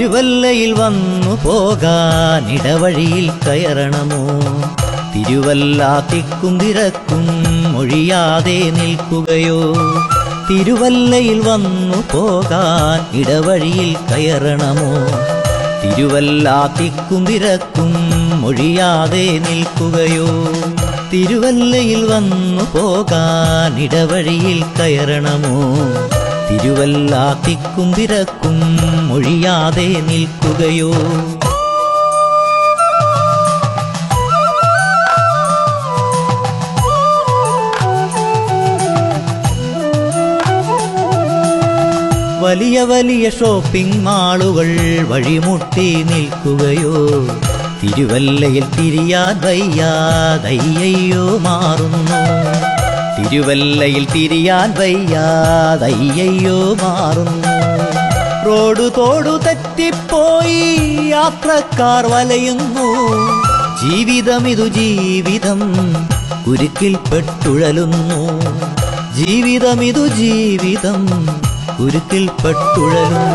തിരുവല്ലയിൽ വന്നു പോകാൻ ഇടവഴിയിൽ കയറണമോ തിരുവല്ല തിക്കും തിരക്കും ഒഴിയാതെ നിൽക്കുകയോ തിരുവല്ലയിൽ വന്നു പോകാൻ ഇടവഴിയിൽ കയറണമോ തിരുവല്ല തിക്കും തിരക്കും ഒഴിയാതെ നിൽക്കുകയോ തിരുവല്ലയിൽ വന്നു പോകാൻ ഇടവഴിയിൽ കയറണമോ തിരുവല്ല തിക്കും തിരക്കും ഒഴിയാതെ നിൽക്കുകയോ വലിയ വലിയ ഷോപ്പിംഗ് മാളുകൾ വഴിമുട്ടി നിൽക്കുകയോ തിരുവല്ലയിൽ തിരിയാൻ വയ്യാതയ്യോ മാറുന്നു തിരുവല്ലയിൽ തിരിയാൻ വയ്യാതയ്യോ മാറുന്നു റോഡ് തോടു തെറ്റിപ്പോയി യാത്രക്കാർ വലയുന്നു ജീവിതമിതു ജീവിതം കുരുക്കിൽ പെട്ടുഴലുന്നു ജീവിതമിതു ജീവിതം കുരുക്കിൽ പെട്ടുഴലുന്നു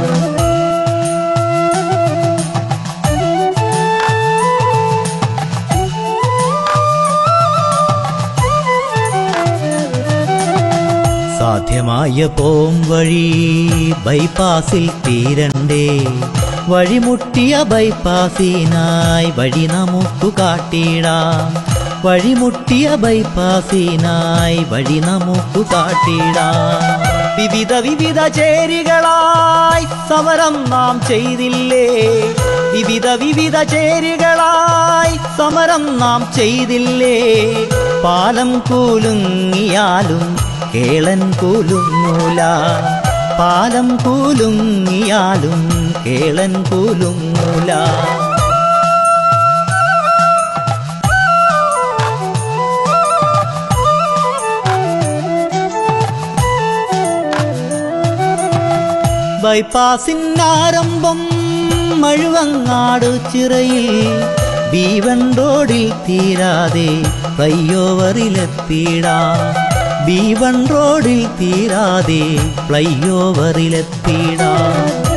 സാധ്യമായ പോം വഴി ബൈപ്പാസിൽ തീരണ്ടേ വഴിമുട്ടിയ ബൈപ്പാസിനായി വഴി നമുക്കു കാട്ടിടാം വഴിമുട്ടിയ ബൈപ്പാസിനായി വഴി നമുക്കു കാട്ടിടാം വിവിധ വിവിധ ചേരികളായി സമരം നാം ചെയ്തില്ലേ വിവിധ വിവിധ ചേരികളായി സമരം നാം ചെയ്തില്ലേ പാലം കൂലുങ്ങിയാലും കേളൻ കൂലുങ്ങൂല പാലം കൂലുങ്ങിയാലും കേളൻ കൂലുങ്ങൂല ബൈപ്പാസിനാരംഭം മഴുവങ്ങാട് ചിറയിൽ ബീവൻ റോഡിൽ തീരാതെ ഫ്ലൈഓവറിലെത്തിയിടാം ബീവൺ റോഡിൽ തീരാതെ ഫ്ലൈഓവറിലെത്തിയിടാം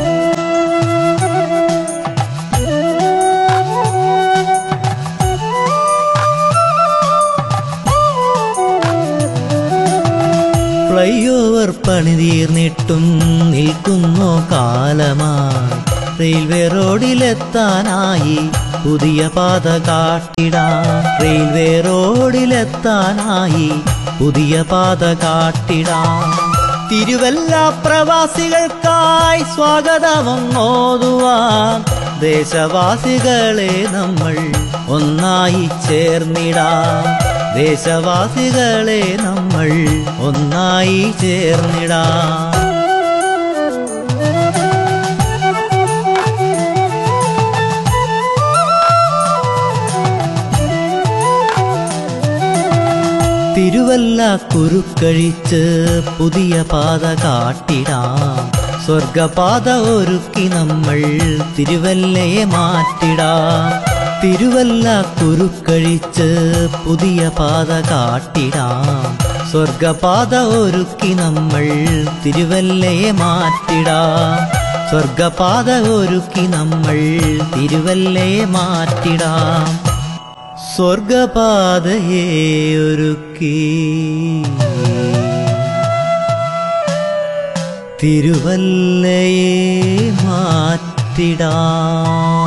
ഫ്ലൈഓവർ പണിതീർന്നിട്ടും നിൽക്കുന്നു കാലമായി റെയിൽവേ റോഡിലെത്താനായി പുതിയ പാത കാട്ടിടാം റെയിൽവേ റോഡിലെത്താനായി പുതിയ പാത കാട്ടിടാം തിരുവല്ല പ്രവാസികൾക്കായി സ്വാഗതമങ്ങോതുവാൻ ദേശവാസികളെ നമ്മൾ ഒന്നായി ചേർന്നിടാം ദേശവാസികളെ നമ്മൾ ഒന്നായി ചേർന്നിടാം തിരുവല്ല കുരുക്കഴിച്ച് പുതിയ പാത കാട്ടിടാം സ്വർഗപാത ഒരുക്കി നമ്മൾ തിരുവല്ലയെ മാറ്റിടാം തിരുവല്ല കുരുക്കഴിച്ച് പുതിയ പാത കാട്ടിടാം സ്വർഗപാത ഒരുക്കി നമ്മൾ തിരുവല്ലയെ മാറ്റിടാം സ്വർഗപാത ഒരുക്കി നമ്മൾ തിരുവല്ലയെ മാറ്റിടാം സ്വർഗപാതയെ ഒരുക്കി തിരുവല്ലയെ മാറ്റിടാം